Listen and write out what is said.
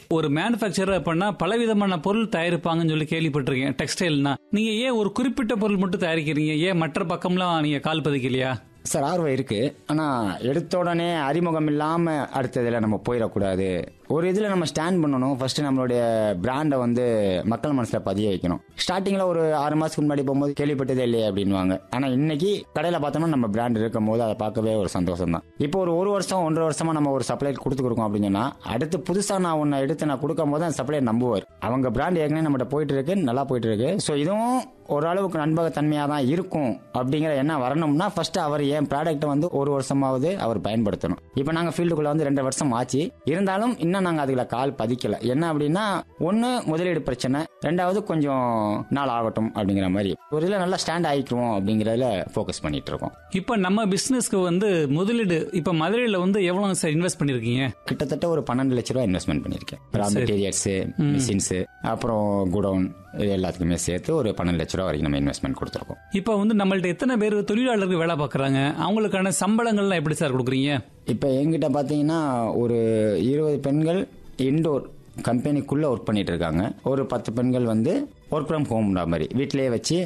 ஒரு மேனுஃபேக்சரர் பண்ணா பலவிதமான பொருள் தயாரிப்பாங்கன்னு சொல்லி கேள்விப்பட்டிருக்கேன் டெக்ஸ்டைல்னா நீங்க ஏன் ஒரு குறிப்பிட்ட பொருள் மட்டும் தயாரிக்கிறீங்க ஏன் மற்ற பக்கம்லாம் நீங்க கால் பதிக்கலையா சார் ஆர்வம் இருக்கு ஆனா எடுத்த உடனே அறிமுகம் இல்லாம அடுத்ததுல நம்ம போயிடக்கூடாது ஒரு இதுல நம்ம ஸ்டாண்ட் பண்ணணும் ஃபர்ஸ்ட் நம்மளுடைய பிராண்டை வந்து மக்கள் மனசுல பதிய வைக்கணும் ஸ்டார்டிங்ல ஒரு ஆறு மாசத்துக்கு முன்னாடி போகும்போது கேள்விப்பட்டதே இல்லையே அப்படின்வாங்க ஆனா இன்னைக்கு கடையில பார்த்தோம்னா நம்ம பிராண்ட் இருக்கும் போது அதை பார்க்கவே ஒரு சந்தோஷம் தான் இப்போ ஒரு ஒரு வருஷம் ஒன்றரை வருஷமா நம்ம ஒரு சப்ளை கொடுத்துருக்கோம் அப்படின்னு சொன்னா அடுத்து புதுசா நான் ஒன்னு எடுத்து நான் கொடுக்கும் போது அந்த சப்ளை நம்புவார் அவங்க பிராண்ட் ஏற்கனவே நம்மகிட்ட போயிட்டு இருக்கு நல்லா போயிட்டு இருக்கு ஸோ இதுவும் ஓரளவுக்கு நண்பகத்தன்மையாக தான் இருக்கும் அப்படிங்கிற எண்ணம் வரணும்னா ஃபர்ஸ்ட் அவர் என் ப்ராடக்ட்டை வந்து ஒரு வருஷமாவது அவர் பயன்படுத்தணும் இப்போ நாங்கள் ஃபீல்டுக்குள்ள வந்து ரெண்டு வருஷம் ஆச்சு இருந்தாலும் இன்னும் நாங்கள் அதுல கால் பதிக்கல என்ன அப்படின்னா ஒன்று முதலீடு பிரச்சனை ரெண்டாவது கொஞ்சம் நாள் ஆகட்டும் அப்படிங்கிற மாதிரி ஒரு இதில் நல்லா ஸ்டாண்ட் ஆகிக்குவோம் அப்படிங்கிறதுல ஃபோக்கஸ் பண்ணிட்டு இருக்கோம் இப்ப நம்ம பிசினஸ்க்கு வந்து முதலீடு இப்ப மதுரையில வந்து எவ்வளவு சார் இன்வெஸ்ட் பண்ணிருக்கீங்க கிட்டத்தட்ட ஒரு பன்னெண்டு லட்ச ரூபா இன்வெஸ்ட்மெண்ட் பண்ணியிருக்கேன் ரா மெட்டீரியல்ஸ் மிஷின்ஸ் அப்புறம் குடோன் இது எல்லாத்துக்குமே சேர்த்து ஒரு பன்னெண்டு லட்ச ரூபா வரைக்கும் நம்ம இன்வெஸ்ட்மெண்ட் கொடுத்துருக்கோம் இப்ப வந்து நம்மள்ட்ட எத்தனை பேர் தொழிலாளர்கள் வேலை பார்க்கறாங்க அவங்களுக்கான சம்பளங்கள்லாம் எப்படி சார் கொடுக்குறீங்க இப்போ எங்கிட்ட பார்த்தீங்கன்னா ஒரு இருபது பெண்கள் இன்டோர் கம்பெனிக்குள்ளே ஒர்க் பண்ணிட்டு இருக்காங்க ஒரு பத்து பெண்கள் வந்து ஒர்க் ஃப்ரம் ஹோம்ன்ற மாதிரி வீட்டிலேயே வச்சு